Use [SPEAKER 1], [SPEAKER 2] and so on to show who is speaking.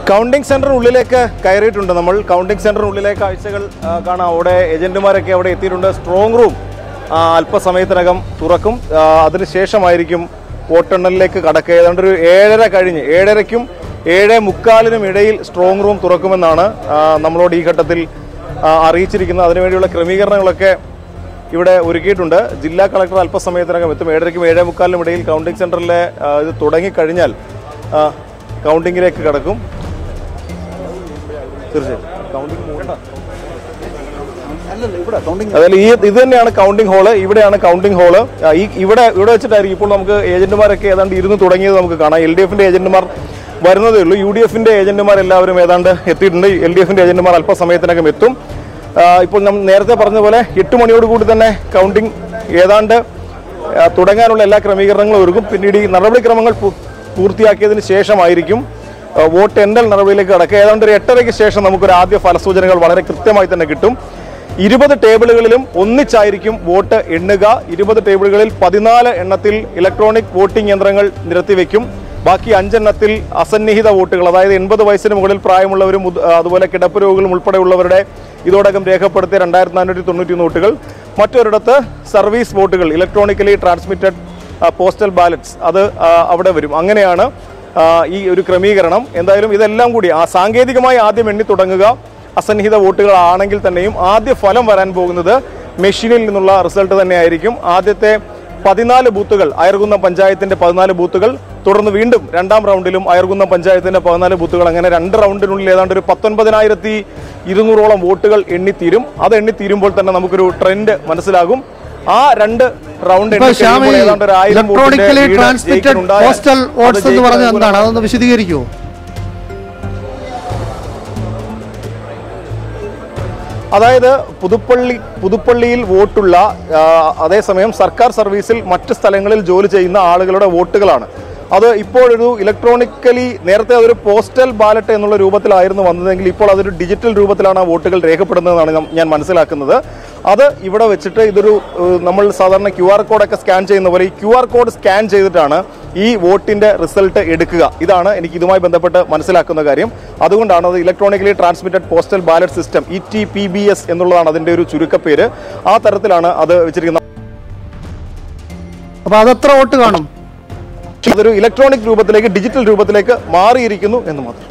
[SPEAKER 1] counting സെന്ററിനുള്ളിലേക്ക് കയറിയിട്ടുണ്ട് നമ്മൾ counting സെന്ററിനുള്ളിലെ കാഴ്ചകൾ ആ, കാണാം അവിടെ ഏജന്റുമാരൊക്കെ അവിടെ എത്തിയിട്ടുണ്ട് സ്ട്രോങ് റൂം ആ, അല്പസമയത്തിനകം തുറക്കും ആ, അതിനുശേഷമായിരിക്കും വോട്ടെണ്ണലിലേക്ക് കടക്കുക ഏതാണ്ട് ഒരു ഏഴര കഴിഞ്ഞ് ഏഴരയ്ക്കും ഏഴ് മുക്കാലിനും ഇടയിൽ സ്ട്രോങ് റൂം തുറക്കുമെന്നാണ് ആ, നമ്മളോട് ഈ ഘട്ടത്തിൽ ആ, അറിയിച്ചിരിക്കുന്നത് അതിനുവേണ്ടിയുള്ള ക്രമീകരണങ്ങളൊക്കെ ഇവിടെ ഒരുക്കിയിട്ടുണ്ട് ജില്ലാ കളക്ടർ അല്പസമയത്തിനകം എത്തും ഏഴരയ്ക്കും ഏഴേ മുക്കാലിനും ഇടയിൽ കൗണ്ടിംഗ് സെന്ററിലെ ആ, ഇത് തുടങ്ങിക്കഴിഞ്ഞാൽ ആ, കൗണ്ടിങ്ങിലേക്ക് കടക്കും തീർച്ചയായും കൗണ്ടിംഗ് അതായത് ഈ ഇത് തന്നെയാണ് കൗണ്ടിംഗ് ഹാള് ഇവിടെയാണ് കൗണ്ടിംഗ് ഹാള് ആ, ഈ ഇവിടെ ഇവിടെ വെച്ചിട്ടായിരിക്കും ഇപ്പോൾ നമുക്ക് ഏജന്റുമാരൊക്കെ ഏതാണ്ട് ഇരുന്ന് തുടങ്ങിയത് നമുക്ക് കാണാം എൽ ഡി എഫിന്റെ ഏജന്റുമാർ വരുന്നതേ ഉള്ളൂ യു ഡി എഫിന്റെ ഏജന്റുമാർ എല്ലാവരും ഏതാണ്ട് എത്തിയിട്ടുണ്ട് എൽ ഡി എഫിന്റെ ഏജന്റുമാർ അല്പസമയത്തിനകം എത്തും ആ, ഇപ്പോൾ നമ്മൾ നേരത്തെ പറഞ്ഞ പോലെ എട്ട് മണിയോടുകൂടി തന്നെ കൗണ്ടിംഗ് ഏതാണ്ട് ആ, തുടങ്ങാനുള്ള എല്ലാ ക്രമീകരണങ്ങളും ഒരുക്കും പിന്നീട് ഈ നടപടിക്രമങ്ങൾ പൂ- പൂർത്തിയാക്കിയതിന് ശേഷമായിരിക്കും ആ, വോട്ട് എണ്ണൽ നടപടിയിലേക്ക് കടക്കുക ഏതാണ്ട് ഒരു എട്ടരയ്ക്ക് ശേഷം നമുക്കൊരു ആദ്യ ഫലസൂചനകൾ വളരെ കൃത്യമായി തന്നെ കിട്ടും ഇരുപത് ടേബിളുകളിലും ഒന്നിച്ചായിരിക്കും വോട്ട് എണ്ണുക ഇരുപത് ടേബിളുകളിൽ പതിനാല് എണ്ണത്തിൽ ഇലക്ട്രോണിക് വോട്ടിംഗ് യന്ത്രങ്ങൾ നിരത്തിവെക്കും ബാക്കി അഞ്ചെണ്ണത്തിൽ അസന്നിഹിത വോട്ടുകൾ അതായത് എൺപത് വയസ്സിന് മുകളിൽ പ്രായമുള്ളവരും മുത- അതുപോലെ കിടപ്പ് രോഗികളും ഉൾപ്പെടെയുള്ളവരുടെ ഇതോടകം രേഖപ്പെടുത്തിയ രണ്ടായിരത്തി നാനൂറ്റി തൊണ്ണൂറ്റി വോട്ടുകൾ മറ്റൊരിടത്ത് സർവീസ് വോട്ടുകൾ ഇലക്ട്രോണിക്കലി ട്രാൻസ്മിറ്റഡ് പോസ്റ്റൽ ബാലറ്റ്സ് അത് ആ, അവിടെ വരും അങ്ങനെയാണ് ആ, ഈ ഒരു ക്രമീകരണം എന്തായാലും ഇതെല്ലാം കൂടി ആ സാങ്കേതികമായി ആദ്യം എണ്ണി തുടങ്ങുക അസന്നിഹിത വോട്ടുകളാണെങ്കിൽ തന്നെയും ആദ്യ ഫലം വരാൻ പോകുന്നത് മെഷീനിൽ നിന്നുള്ള റിസൾട്ട് തന്നെയായിരിക്കും ആദ്യത്തെ പതിനാല് ബൂത്തുകൾ അയർകുന്നം പഞ്ചായത്തിന്റെ പതിനാല് ബൂത്തുകൾ തുടർന്ന് വീണ്ടും രണ്ടാം റൗണ്ടിലും അയർകുന്നം പഞ്ചായത്തിന്റെ പതിനാല് ബൂത്തുകൾ അങ്ങനെ രണ്ട് റൗണ്ടിനുള്ളിൽ ഏതാണ്ട് ഒരു പത്തൊൻപതിനായിരത്തി ഇരുന്നൂറോളം വോട്ടുകൾ എണ്ണിത്തീരും അത് എണ്ണിത്തീരുമ്പോൾ തന്നെ നമുക്കൊരു ട്രെൻഡ് മനസ്സിലാകും ആ രണ്ട് റൗണ്ട്
[SPEAKER 2] ഇപ്പൊ ശ്യാം
[SPEAKER 1] എണ്ണിക്കഴിയുമ്പോൾ ഏതാണ്ട് ഒരു ആയിരം വോട്ടിന്റെ
[SPEAKER 2] ഇലക്ട്രോണിക്കലി
[SPEAKER 1] ലീഡ്
[SPEAKER 2] ട്രാൻസ്മിറ്റഡ്
[SPEAKER 1] ജയിക്കുന്നുണ്ടായാൽ
[SPEAKER 2] പോസ്റ്റൽ
[SPEAKER 1] അത്
[SPEAKER 2] വോട്ട്സ് എന്ന് പറഞ്ഞത്
[SPEAKER 1] ജയിക്കുന്ന
[SPEAKER 2] എന്താണ് അതൊന്ന് വിശദീകരിക്കുമോ
[SPEAKER 1] അതായത് പുതുപ്പള്ളി പുതുപ്പള്ളിയിൽ വോട്ടുള്ള ആ, അതേസമയം സർക്കാർ സർവീസിൽ മറ്റ് സ്ഥലങ്ങളിൽ ജോലി ചെയ്യുന്ന ആളുകളുടെ വോട്ടുകളാണ് അത് ഇപ്പോഴൊരു ഇലക്ട്രോണിക്കലി നേരത്തെ അതൊരു പോസ്റ്റൽ ബാലറ്റ് എന്നുള്ള രൂപത്തിലായിരുന്നു വന്നതെങ്കിൽ ഇപ്പോൾ അതൊരു ഡിജിറ്റൽ രൂപത്തിലാണ് ആ വോട്ടുകൾ രേഖപ്പെടുന്നതെന്നാണ് ഞാൻ- ഞാൻ മനസ്സിലാക്കുന്നത് അത് ഇവിടെ വെച്ചിട്ട് ഇതൊരു ഏഹ്, നമ്മൾ സാധാരണ ക്യു ആർ കോഡൊക്കെ സ്കാൻ ചെയ്യുന്ന പോലെ ഈ ക്യു ആർ കോഡ് സ്കാൻ ചെയ്തിട്ടാണ് ഈ വോട്ടിന്റെ റിസൾട്ട് എടുക്കുക ഇതാണ് എനിക്ക് ഇതുമായി ബന്ധപ്പെട്ട് മനസ്സിലാക്കുന്ന കാര്യം അതുകൊണ്ടാണ് അത് electronically transmitted postal ballot system E T P B S എന്നുള്ളതാണ് അതിന്റെ ഒരു ചുരുക്കപ്പേര് ആ തരത്തിലാണ് അത് വെച്ചിരിക്കുന്നത്
[SPEAKER 2] അപ്പൊ അതെത്ര വോട്ട് കാണും
[SPEAKER 1] അതൊരു ഇലക്ട്രോണിക് രൂപത്തിലേക്ക് ഡിജിറ്റൽ രൂപത്തിലേക്ക് മാറിയിരിക്കുന്നു എന്ന് മാത്രം